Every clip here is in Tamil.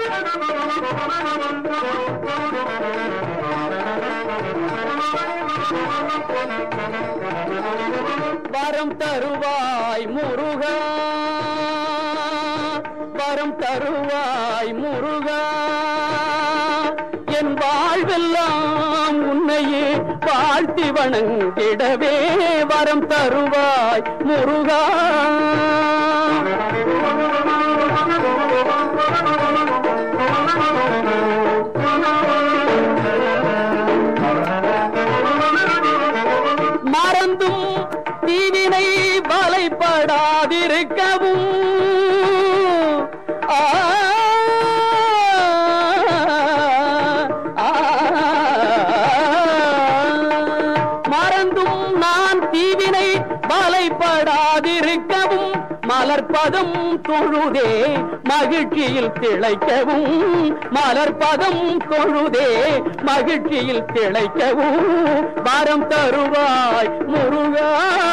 வரம் தருவாய் முருகா வரம் தருவாய் முருகா என் வாழ்வெல்லாம் உன்னையே வாழ்த்தி வணங்கிடவே வரம் தருவாய் முருகா மறந்தும் தீவினை வலைப்படாதிருக்கவும் ஆ, ஆ, மறந்தும் நான் தீவினை வலைப்படாதிருக்கவும் மலர்பதம் தொழுதே மகிழ்ச்சியில் திளைக்கவும் மலர்பதம் தொழுதே மகிழ்ச்சியில் திளைக்கவும் வரம் தருவாய் முருகா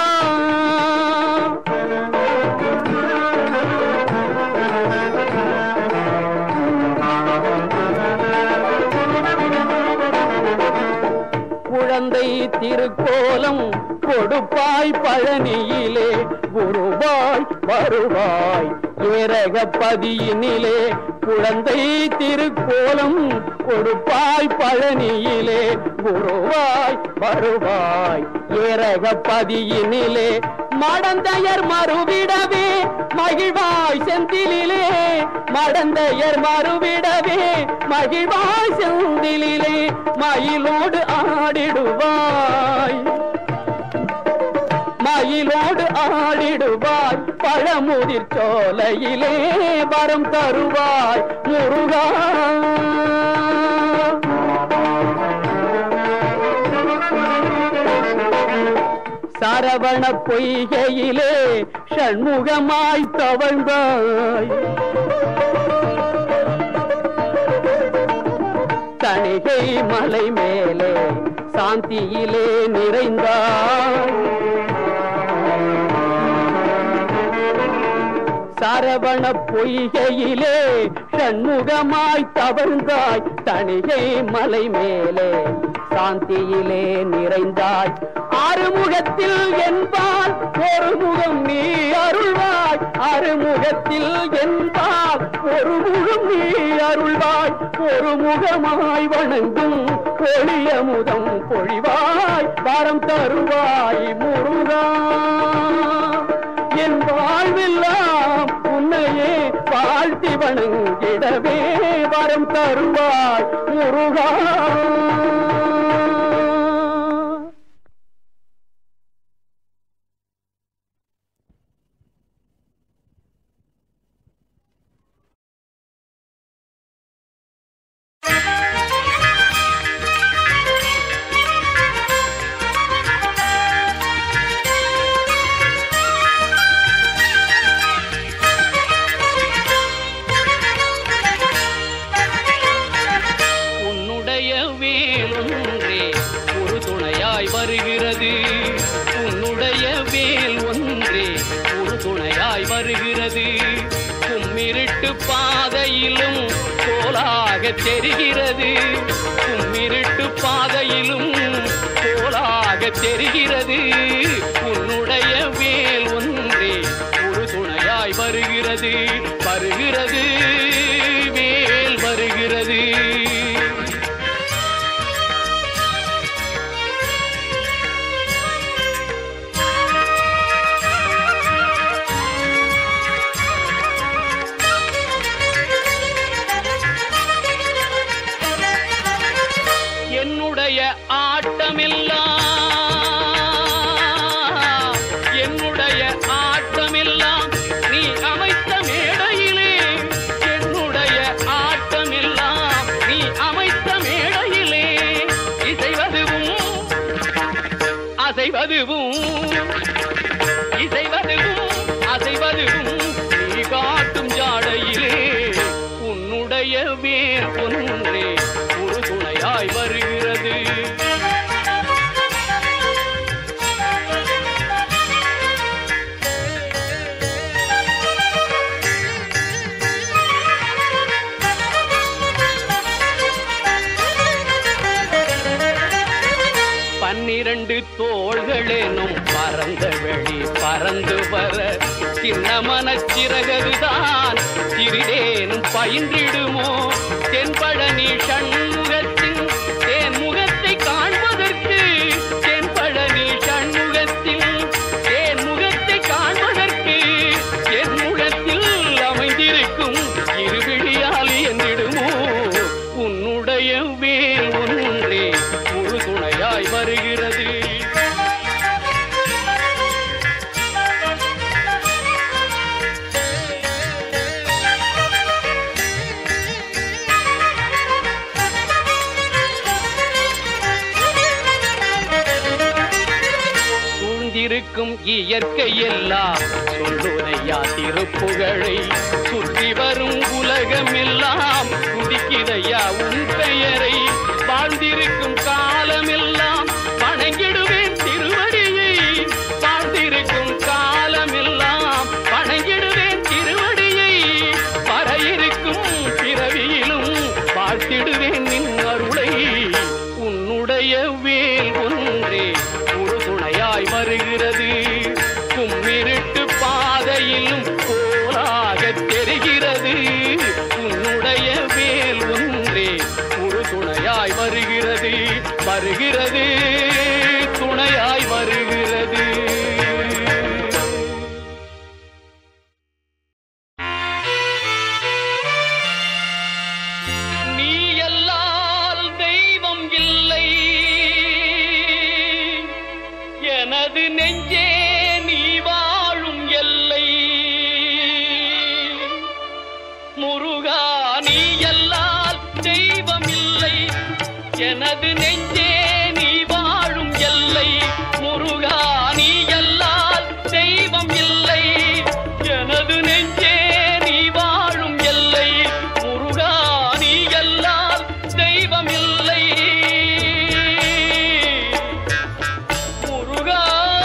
குழந்தை திருக்கோலம் கொடுப்பாய் பழனியிலே குருவாய் வருவாய் ஏரகப்பதியினிலே குழந்தை திருக்கோலம் கொடுப்பாய் பழனியிலே குருவாய் வருவாய் ஏரகப்பதியினிலே மடந்தையர் மறுவிடவே மகிழ்வாய் செந்திலிலே மடந்தையர் மறுவிடவே மகிழ்வாய் செந்திலிலே மயிலோடு ஆடிடுவாய் மயிலோடு ஆடிடுவாய் பழமுதிர் சோலையிலே வரம் தருவாய் முருகா சரவண பொய்கையிலே ஷண்முகமாய் தவழ்ந்தாய் தணிகை மலை மேலே சாந்தியிலே நிறைந்தாய் சரவண பொய்கையிலே ஷண்முகமாய் தவழ்ந்தாய் தணிகை மலை மேலே சாந்தியிலே நிறைந்தாய் ஆறுமுகத்தில் என்பால் ஒரு முகம் நீ அருள்வாய் ஆறுமுகத்தில் என்பால் ஒரு முகம் நீ அருள்வாய் ஒரு முகமாய் வணங்கும் ஒளியமுதம் பொழிவாய் வரம் தருவாய் முருகா என் வாழ்வெல்லாம் உன்னையே வாழ்த்தி வணங்கிடவே வரம் தருவாய் முருகா உன்னுடைய வேலொன்றே ஒரு துணையாய் வருகிறது உன்னுடைய வேல் ஒன்றே ஒரு துணையாய் வருகிறது கும்மிருட்டு பாதையிலும் கோலாக தெரிகிறது கும்மிருட்டு பாதையிலும் கோலாக தெரிகிறது உன்னுடைய வேல் ஒன்றே ஒரு துணையாய் வருகிறது வருகிறது வேல் வருகிறது என்னுடைய ஆட்டமெல்லாம் என்னுடைய ஆட்டமெல்லாம் நீ அமைத்த மேடையிலே பனிரெண்டு தோள்களேனும் பறந்த வெளி பறந்து வர சின்ன மனச்சிறகதுதான் சிறிதேனும் பயின்றிடுமோ தென்பழனி சண்முகத்தின் தேன்முகத்தை காண்பதற்கு தென்பழனி சண்முகத்தில் தேன்முகத்தை காண்பதற்கு என் முகத்தில் அமைந்திருக்கும் இருவிழியால் என்றிடுமோ உன்னுடைய வேல் ஒன்றே ஒரு துணையாய் வருகிறது சூழ்ந்திருக்கும் இயற்கை எல்லாம் சொல்லுரையா திருப்புகழை சுற்றி வரும் உலகமெல்லாம் துதிக்கிறையா உன் பெயரை வாழ்ந்திருக்கும் காலமெல்லாம் வணங்கிடுவேன் திருவடியை வாழ்ந்திருக்கும் காலமெல்லாம் வணங்கிடுவேன் திருவடியை வர இருக்கும் பிறவியிலும் வாழ்த்திடுவேன் நின் அருளை உன்னுடைய வேல் ஒன்றே ஒரு துணையாய் வருகிறது கும்மிருட்டு பாதையிலும் கோலாக தெரிகிறது உன்னுடைய வேல் ஒன்றே ஒரு துணையாய் வருகிறது வருகிறது துணையாய் வருகிறது நீ எல்லால் தெய்வம் இல்லை எனது நெஞ்சே நீ வாழும் எல்லை முருகா நீ எல்லால் தெய்வம் இல்லை எனது நெஞ்சே நீ வாழும் எல்லை முருகா நீ எல்லால் தெய்வம் இல்லை எனது நெஞ்சே நீ வாழும் எல்லை முருகா நீ எல்லால் தெய்வம் இல்லை முருகா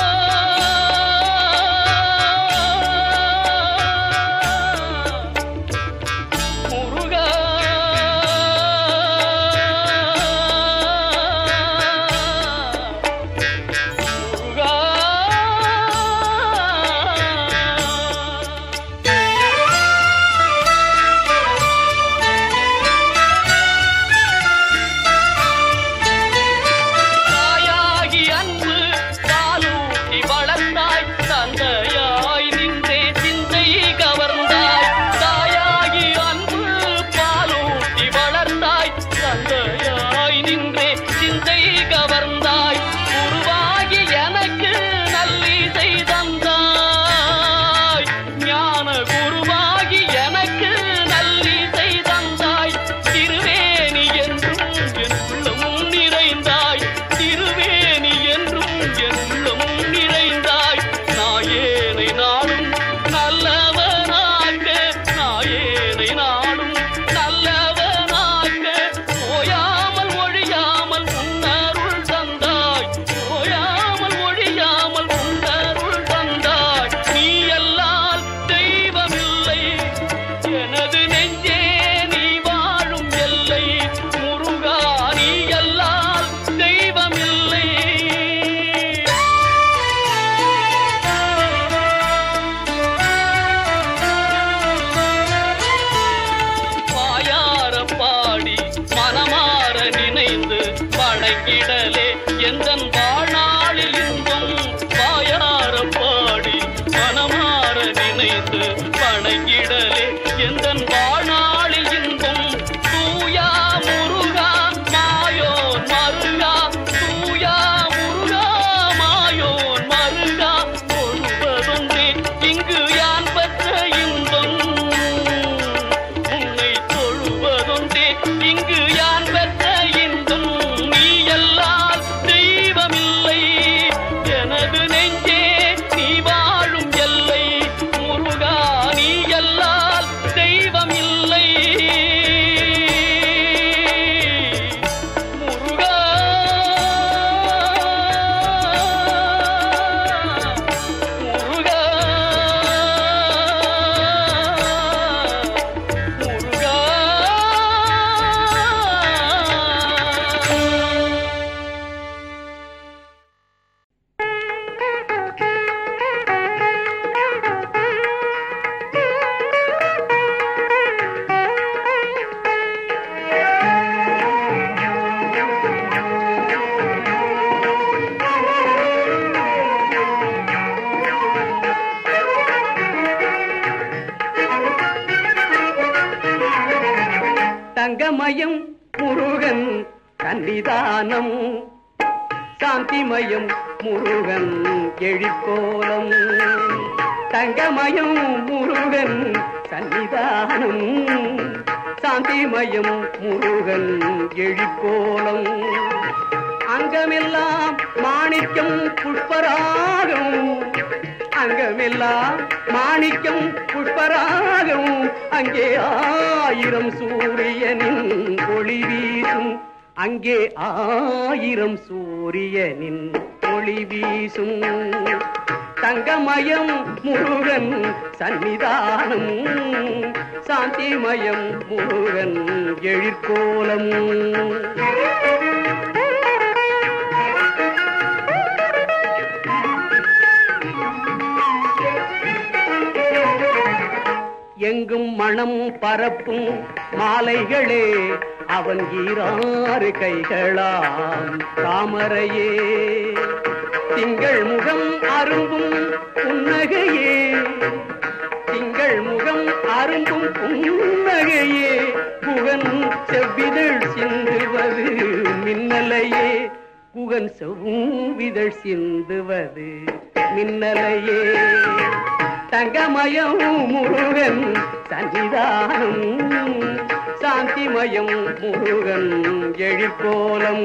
முருகா முருகா தாயாகி அன்பு பாலூட்டி வளர்ந்தாய் தந்தையாய் நின்றே சிந்தை கவர்ந்தாய் தாயாகி அன்பு பாலூட்டி வளர்ந்தாய் தந்தையாய் நின்றே சிந்தை கவர்ந்தாய் உருவாகி எனக்கு நல்லிசை தந்தாய் ஞான குருவாகி எனக்கு நல்லிசை தந்தாய் திருவேணி என்றும் என் உள்ளமும் நிறைந்தாய் திருவேணி என்றும் என் உள்ளமும் நிறைந்தாய் நாயேனை நாடும் நல்லவனாக நாயேனை நாடும் நல்லவனாக ஓயாமல் ஒழியாமல் உன்னருள் தந்தாய் ஓயாமல் ஒழியாமல் உன்னருள் தந்தாய் நீ எல்லால் தெய்வமில்லை எனது நெஞ்சே நீ வாழும் எல்லை முருகா நீ எல்லால் தெய்வமில்லை வாயார பாடி மனமாற நினைந்து வணங்கிடலே எந்தன் வாழ்நாளில் இன்பம் வாயார பாடி மனமாற நினைந்து வணங்கிடலே எந்தன் வாழ்நாள் தங்கமயம் முருகன் சன்னிதானம் சாந்திமயம் முருகன் எழிற்கோலம் தங்கமயம் முருகன் சன்னிதானம் சாந்திமயம் முருகன் எழிற்கோலம் அங்கமெல்லாம் மாணிக்கம் புஷ்பராகம் அங்கமெல்லாம் மாணிக்கம் புஷ்பராகம் அங்கே ஆயிரம் சூரியனின் ஒளி வீசும் அங்கே ஆயிரம் சூரியனின் ஒளி வீசும் தங்கமயம் முருகன் சன்னிதானம் சாந்திமயம் முருகன் எழிற்கோலம் எங்கும் மனம் பரப்பும் மாலைகளே அவன் ஈராறு கைகளாம் தாமரையே திங்கள் முகம் அரும்பும் புன்னகையே திங்கள் முகம் அரும்பும் புன்னகையே புகன் செவ்விதழ் சிந்துவது மின்னலையே புகன் செவ்விதழ் சிந்துவது மின்னலையே தங்கமயம் முருகன் சன்னிதானம் சாந்திமயம் முருகன் எழிற்கோலம்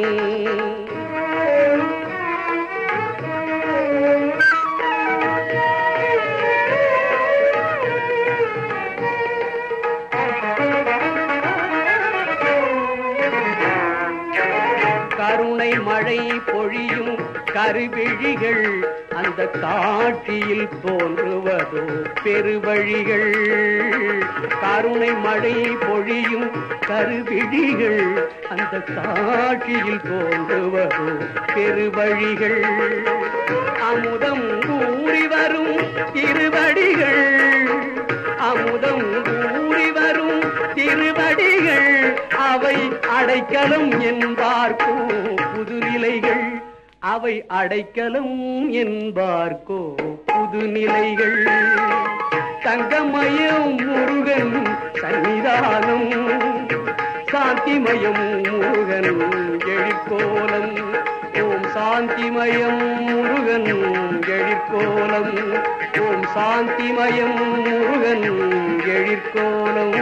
கருணை மழை பொழியும் கருவிழிகள் அந்த காட்சியில் தோன்றுவதோ பெருவழிகள் கருணை மழை பொழியும் கருவிழிகள் அந்த காட்சியில் தோன்றுவதோ பெருவழிகள் அமுதம் கூறி வரும் திருவடிகள் அமுதம் கூறி வரும் திருவடிகள் அவை அடைக்கலம் என்பார்க்கோ புதுநிலைகள் அவை அடைக்கலம் என்பார்க்கோ புதுநிலைகள் தங்கமயம் முருகன் சன்னிதானம் சாந்திமயம் முருகன் எழிற்கோலம் ஓம் சாந்திமயம் முருகன் எழிற்கோலம் ஓம் சாந்திமயம் முருகன் எழிற்கோலம்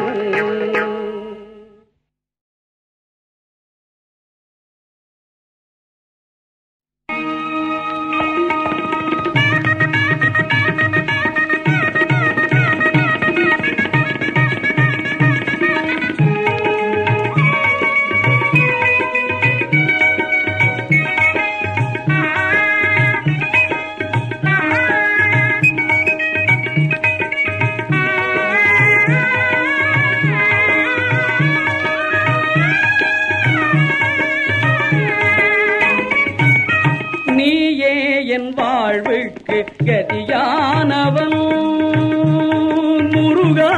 நீயே என் வாழ்வுக்கு கதியானவன் முருகா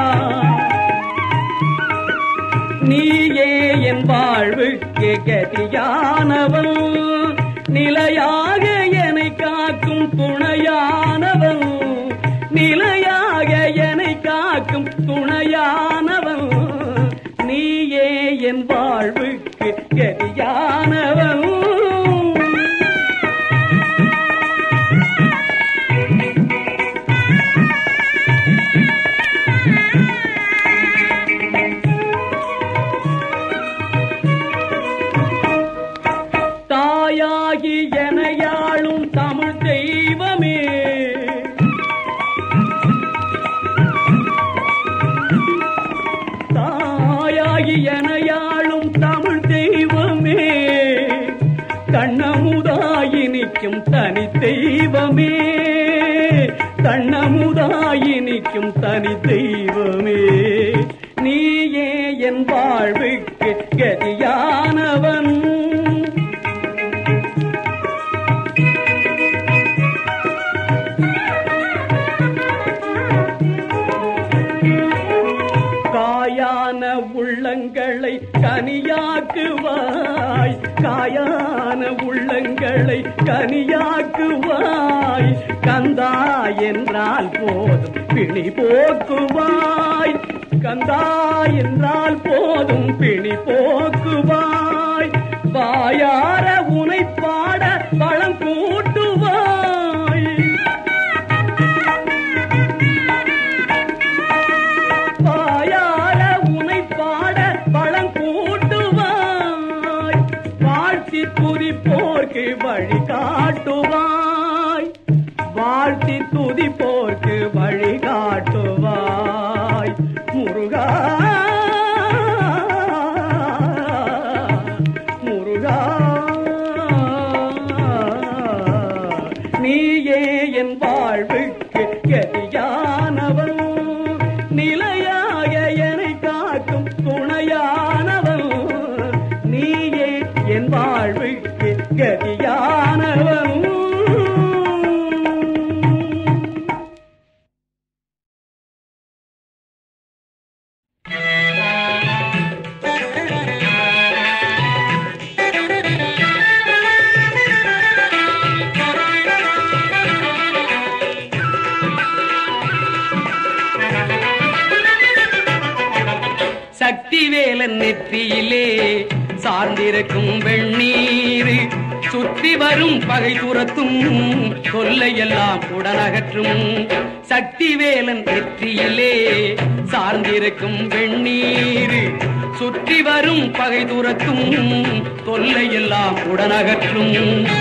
நீயே என் வாழ்வுக்கு கதியானவன் நிலையாக என்னை காக்கும் துணையானவன் நிலையாக என்னை காக்கும் துணையானவன் நீயே என் வாழ்வுக்கு கதியானவன் தாயாகி எனையாளும் தமிழ் தெய்வமே தாயாகி எனையாளும் தமிழ் தெய்வமே கண்ணமுதாயி நிற்கும் தனி தெய்வமே கண்ணமுதாயி நிற்கும் தனி தெய்வமே நீயே என் வாழ்வுக்கு கதியானவன் காயா காயான உள்ளங்களை கனியாக்குவாய் காயான உள்ளங்களை கனியாக்குவாய் கந்தா என்றால் போதும் பிணி போக்குவாய் கந்தா என்றால் போதும் பிணி போக்குவாய் வாயார உனை பாட வளம் கூட்டுவாய் வாயார உனை பாட வளம் கூட்டுவாய் வாழ்த்தி துதிப்போர்க்கு வழி காட்டுவாய் வாழ்த்தி துதிப்போர்க்கு வழி காட்டுவாய் முருகா முருகா நீயே என் வாழ்வுக்கு கதியானவன் நிலையாக என்னை காக்கும் துணையானவன் நீயே என் வாழ்வுக்கு கதியானவன் சக்திவேலன் நெற்றியிலே சார்ந்திருக்கும் வெண்ணீர் சுற்றி வரும் பகை துரத்தும் தொல்லையெல்லாம் உடனகற்றும் சக்திவேலன் நெற்றியிலே சார்ந்திருக்கும் வெண்ணீர் சுற்றி வரும் பகை துரத்தும் தொல்லையெல்லாம் உடனகற்றும்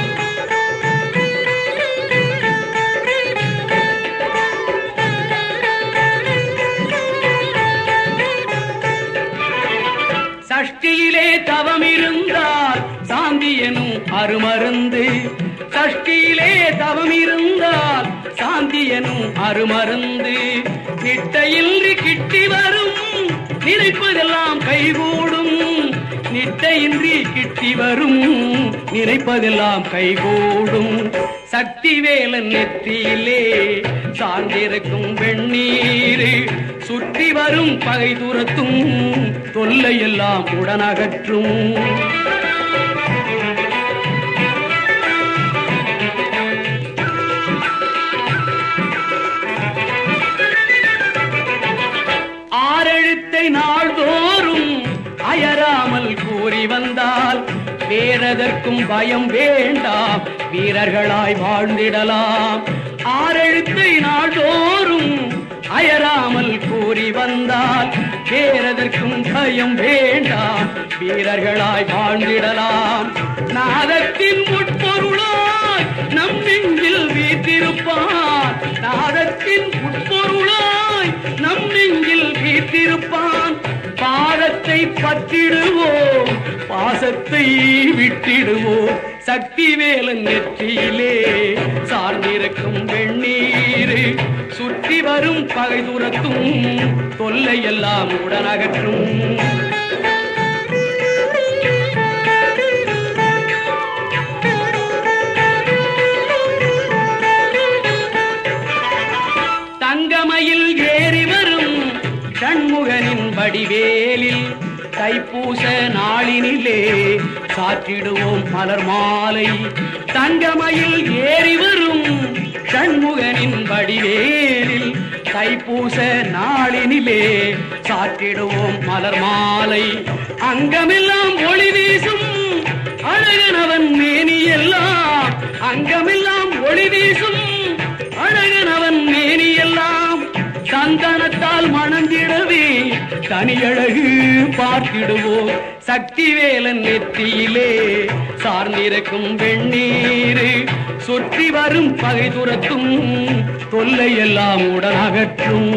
சஷ்டியிலே தவம் இருந்தால் சாந்தி எனும் அருமருந்து சஷ்டியிலே தவம் இருந்தால் சாந்தி எனும் அருமருந்து நிட்டையின்றி கிட்டி வரும் நினைப்பதெல்லாம் கைகூடும் நிட்டையின்றி கிட்டி வரும் நினைப்பதெல்லாம் கைகூடும் சக்தி வேலன் நெற்றியிலே சார்ந்திருக்கும் வெண்ணீர் சுற்றி வரும் பகை துரத்தும் தொல்லையெல்லாம் உடனகற்றும் ஆறெழுத்தை நாள்தோறும் அயராமல் கூறி வந்தால் வேறதற்கும் பயம் வேண்டாம் வீரர்களாய் வாழ்ந்திடலாம் ஆறெழுத்தை நாள்தோறும் அயராமல் கூறி வந்தால் வேறதற்கும் பயம் வேண்டாம் வீரர்களாய் வாழ்ந்திடலாம் நாதத்தின் உட்பொருளாய் நம் நெஞ்சில் வீத்திருப்பான் நாதத்தின் உட்பொருளாய் நம் நெஞ்சில் வீத்திருப்பான் பாதத்தை பற்றிடுவோம் பாசத்தை விட்டிடுவோம் சக்தி வேலன் நெற்றியிலே சார்ந்திருக்கும் வெண்ணீர் சுற்றி வரும் பகை துரத்தும் தொல்லையெல்லாம் உடனகற்றும் தங்கமயில் ஏறி வரும் சண்முகனின் வடிவேலில் தைப்பூச நாளினிலே சாற்றிடுவோம் மலர் மாலை தங்கமயில் ஏறி வரும் சண்முகனின் வடிவேலில் தைப்பூச நாளினிலே சாற்றிடுவோம் மலர் மாலை அங்கமெல்லாம் ஒளி வீசும் அழகனவன் மேனியெல்லாம் அங்கமெல்லாம் ஒளி வீசும் அழகனவன் மேனியெல்லாம் சந்தனத்தால் மணந்திடவே தனியழகு பார்த்திடுவோம் சக்தி வேலன் நெற்றியிலே சார்ந்திருக்கும் வெண்ணீர் சுற்றி வரும் பகை துரத்தும் தொல்லையெல்லாம் உடனகற்றும்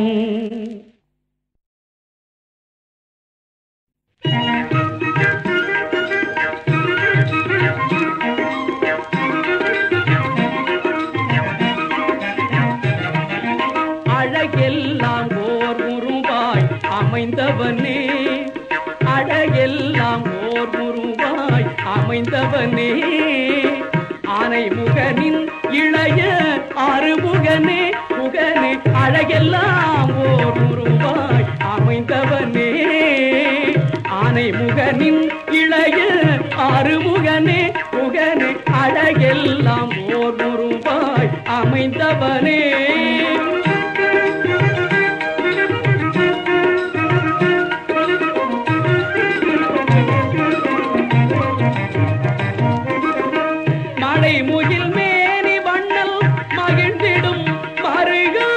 அழகெல்லாம் ஓர் உருவாய் அமைந்தவனே அழகெல்லாம் ஓர் உருவாய் அமைந்தவனே ஆனை முகனின் இளைய ஆறுமுகனே முகனே அழகெல்லாம் ஓர் உருவாய் அமைந்தவனே முகனின் இளைய ஆறுமுகனே முகனே அழகெல்லாம் ஓர் முருவாய் அமைந்தவனே மழை முகில் மேனி வண்ணல் மகிழ்ந்திடும் மருகா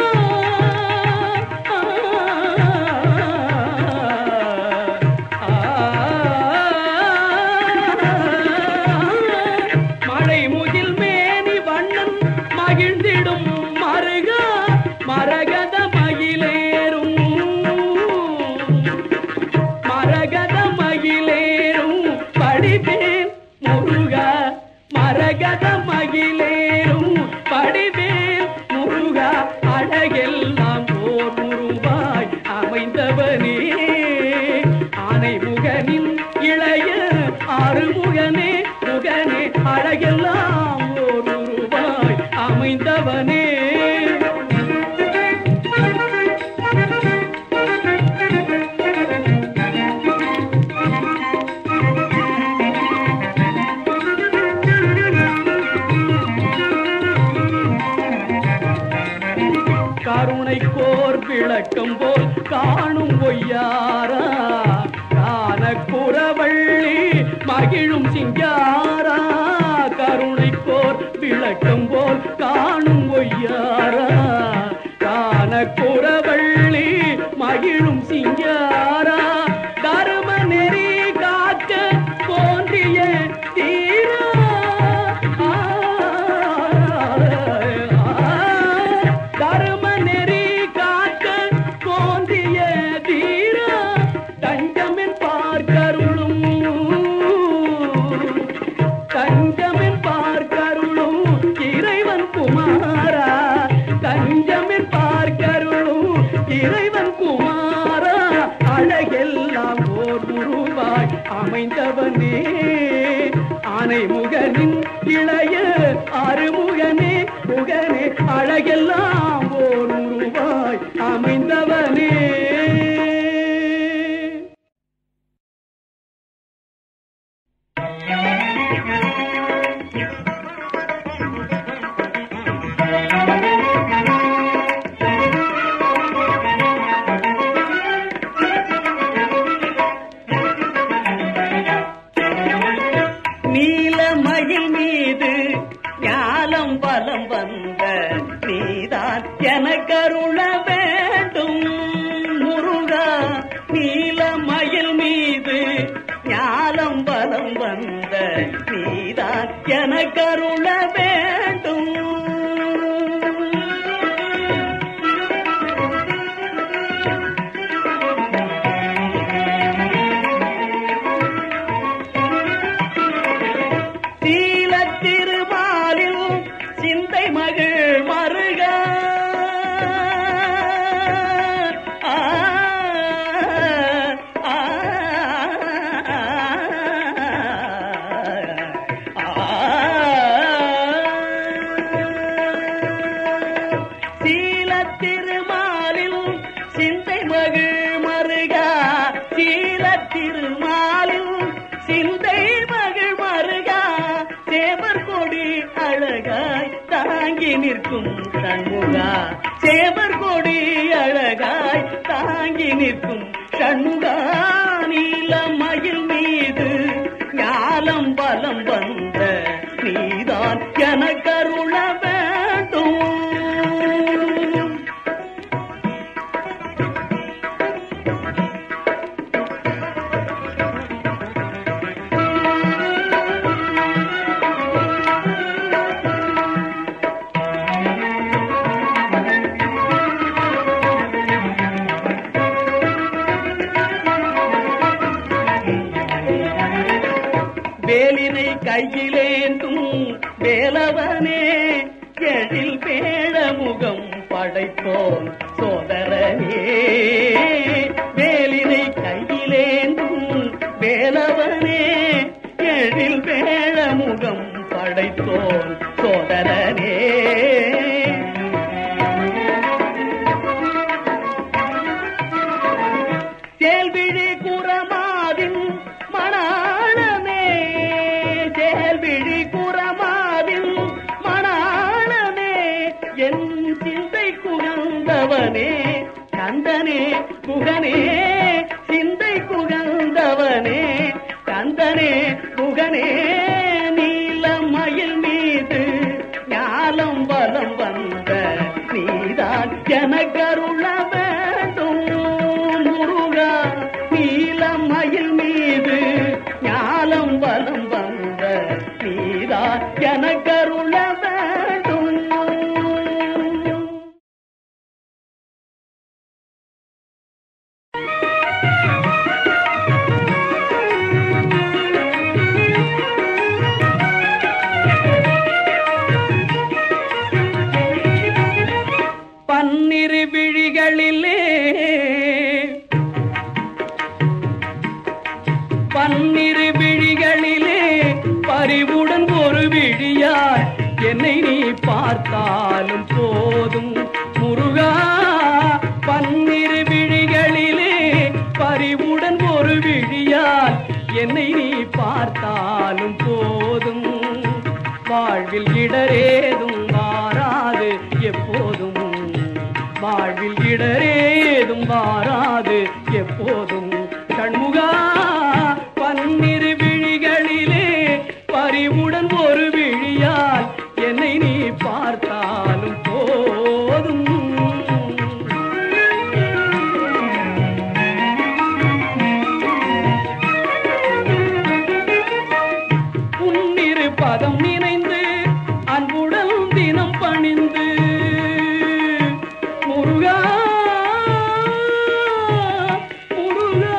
மழை முகில் மேனி வண்ணன் மகிழ்ந்திடும் மருகா மரகத மகிழேறும் மரகத மகிழேறும் படிவேன் முருகா மரகத மகிழேறும் படிவேன் முருகா அழகெல்லாம் ஓர் முருவாய் அமைந்தவனே ஆனை முகனின் இளைய ஆறுமுகனே முகனே அழகெல்லாம் ஓர் முருவாய் அமைந்தவனே கருணை கோர் விளக்கம் போல் காணும் பொய்யாரா காண குறவள்ளி மகிழும் சிங்காரா கருணை கோர் விளக்கம் போல் காணும் பொய்யாரா காண குறவள்ளி மகிழும் சிங்காரா தரும நெறி காக்க தோன்றிய தீரா தரும நெறி காக்க தோன்றிய தீரா தஞ்சமின் பார்க்கருளும் தஞ்சமின் பார்க்கருளும் இறைவன் குமாரா தஞ்சமின் பார்க்கருளும் இறைவன் குமாரா அழகெல்லாம் ஓர் குருவாய் அமைந்தவனே ஆனை முகனின் இளைய ஆறுமுகனே முகனே அழகெல்லாம் ஓர் உருவாய் அமைந்தவனே நீலமயில் மீது ஞாலம் பலம் வந்த நீதான் எனக்கருள வேண்டும் முருகா நீலமயில் மீது ஞாலம் பலம் வந்த நீதான் எனக்கருள வேண்டும் சீல திருமாலில் சிந்தை மகள் மருக ஆ, ஆ, சீல திருமாலில் சிந்தை மகள் மருகா சீல திருமாலில் சிந்தை மகள் மருகா சேவர் கொடி அழகாய் தாங்கி நிற்கும் சண்முகா சேவர் கொடி அழகாய் தாங்கி நிற்கும் சண்முகா நீல மயில் மீது ஞாலம் பலம் வந்த நீதான் எனக்கருள வேண்டும் வேலினை கையிலேந்தும் வேலவனே எழில் பேழ முகம் படைத்தோன் சோதரனே வேலினை கையிலேந்தும் வேலவனே எழில் பேழ முகம் படைத்தோன் சோதரனே சேல்விழி குரமா குரமாதின் மணாளமே சேல்விழி குரமாதின் மணாளமே என் சிந்தை குகந்தவனே கந்தனே குகனே சிந்தை குகந்தவனே கந்தனே குகனே நீலமயில் மீது ஞாலம் வலம் வந்த நீதான் எனக்கருள வேண்டும் முருகா நீலமயில் மீது ஞாலம் வலம் வந்த நீதான் எனக்கருள வேண்டும் பன்னிரு விழிகளிலே பன்னிரு விழிகளிலே பறிவுடன் ஒரு விழியாய் என்னை நீ பார்த்தாலும் போதும் முருகா பன்னிரு விழிகளிலே பறிவுடன் ஒரு விழியால் என்னை நீ பார்த்தாலும் போதும் வாழ்வில் இடரேதும் மாறாது எப்போதும் வாழ்வில் இடரேதும் மாறாது எப்போதும் கண்முகா பன்னிரு விழிகளிலே பறிவுடன் ஒரு விழியால் என்னை நீ பார்த்தாலும் போதும் உன்னிரு பதம் நினைந்து அன்புடன் தினம் பணிந்து முருகா முருகா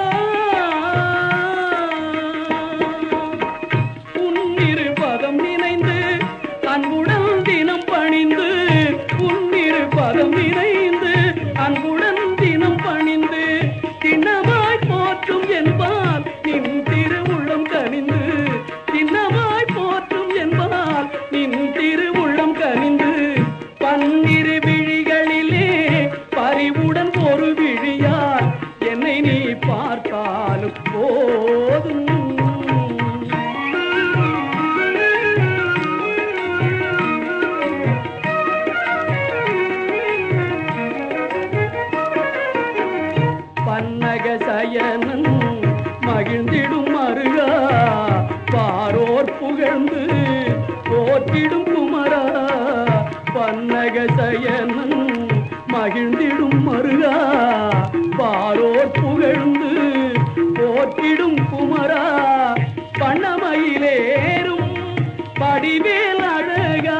உன்னிரு பதம் நினைந்து அன்புடன் தினம் பணிந்து உன்னிரு பதம் நினைந்து அன்புடன் தினம் பணிந்து திண்ணமாய் போற்றும் என்பால் நின் திருவுள்ளம் கனிந்து திண்ணமாய் போற்றும் என்பால் நின் திருவுள்ளம் கனிந்து பன்னிரு விழிகளிலே பறிவுடன் ஒரு விழியால் என்னை நீ பார்த்தாலும் போதும் பன்னக சயனன் மகிழ்ந்திடும் மருகா பாரோர் புகழ்ந்து போற்றிடும் குமரா பன்னக சயனன் மகிழ்ந்திடும் மருகா பாரோர் புகழ்ந்து போற்றிடும் குமரா பண்ணமயிலேறும் படிவேல் அழகா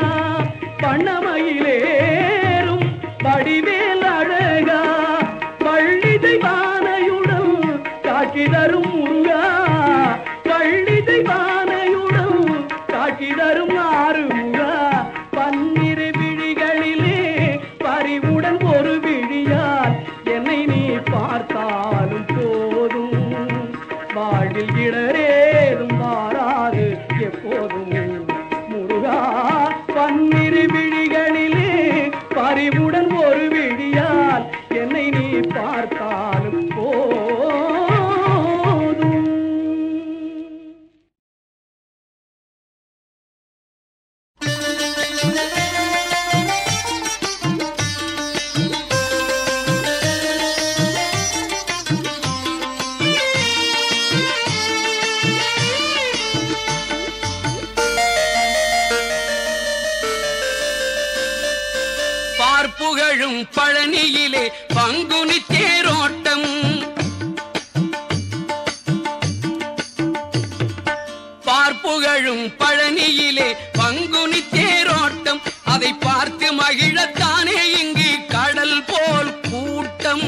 பண்ணமயிலேறும் படிவேல் அழகா பள்ளிதை வானையுடன் காட்சி தரும் முருகா பள்ளிதை வானையுடன் காட்சி தரும் ஆறுமுகா பன்னிரு விழிகளிலே பறிவுடன் ஒரு விழியால் என்னை நீ பார்த்தாலும் போதும் வாழ்வில் இடரேதும் மாறாது எப்போதும் முருகா பன்னிரு விழிகளிலே பறிவுடன் ஒரு விழியால் என்னை நீ பார்த்தாலும் போதும் பார்ப்புகழும் பழனியிலே பங்குனி தேரோட்டம் பார்ப்புகழும் பழனியிலே பங்குனி தேரோட்டம் அதை பார்த்து மகிழத்தானே இங்கு கடல் போல் கூட்டம்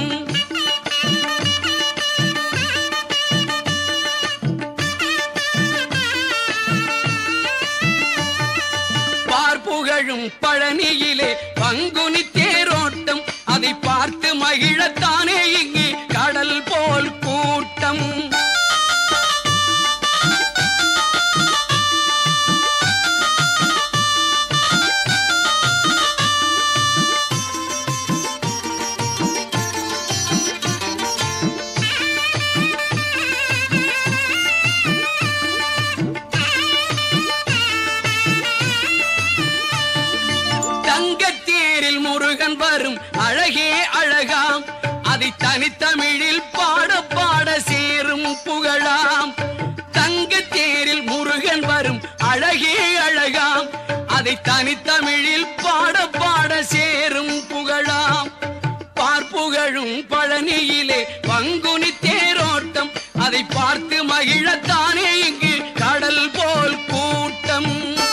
பார்ப்புகழும் பழனியிலே பங்குனி தேரோட்டம் அதை பார்த்து மகிழத்தானே இங்கு கடல் போல் கூட்டம் தனித்தமிழில் பாட பாட சேரும் புகழாம் தங்க தேரில் முருகன் வரும் அழகே அழகாம் அதை தனித்தமிழில் பாட பாட சேரும் புகழாம் பார்ப்புகழும் பழனியிலே பங்குனி தேரோட்டம் அதை பார்த்து மகிழத்தானே இங்கு கடல் போல் கூட்டம்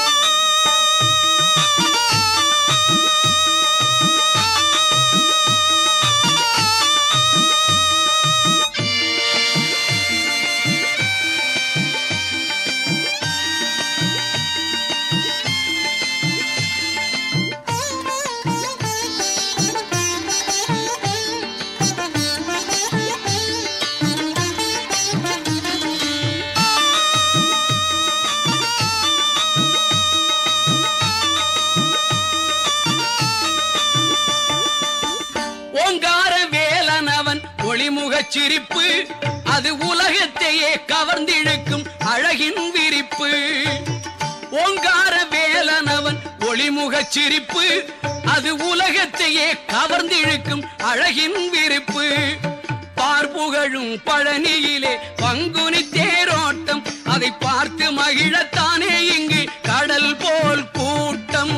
ஓங்கார வேலனவன் ஒளிமுகச் சிரிப்பு அது உலகத்தையே கவர்ந்திழுக்கும் அழகின் விரிப்பு ஓங்கார வேலனவன் ஒளிமுகச் சிரிப்பு அது உலகத்தையே கவர்ந்திழுக்கும் அழகின் விரிப்பு பார்ப்புகழும் பழனியிலே பங்குனி தேரோட்டம் அதை பார்த்து மகிழத்தானே இங்கு கடல் போல் கூட்டம்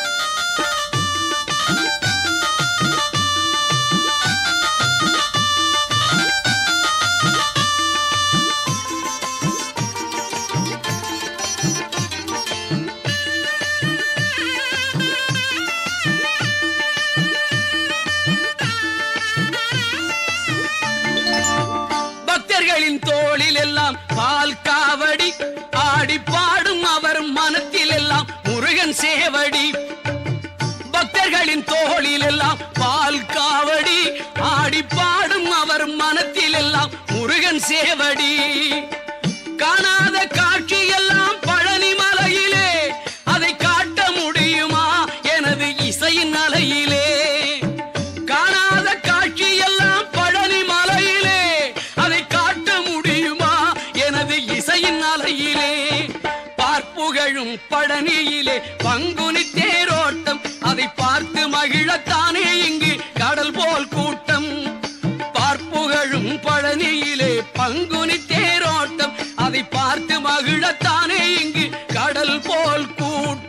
பக்தர்களின் தோளில் எல்லாம் பால் காவடி ஆடி பாடும் அவர் மனத்தில் எல்லாம் முருகன் சேவடி பக்தர்களின் தோளில் எல்லாம் பால் காவடி ஆடி பாடும் அவர் மனத்தில் எல்லாம் முருகன் சேவடி காணாத காட்சி எல்லாம் பழனி மலையிலே அதை காட்ட முடியுமா எனது இசையின் அலையிலே காணாத காட்சி எல்லாம் பழனி மலையிலே அதை காட்ட முடியுமா எனது இசையின் அலையிலே பார்ப்புகழும் பழனியிலே பங்குனி தேரோட்டம் அதை பார்த்து மகிழத்தானே இங்கு கடல் போல் கூட்டம் பார்ப்புகழும் பழனியிலே பங்குனி தேரோட்டம் அதை பார்த்து மகிழத்தானே இங்கு கடல் போல் கூட்டம்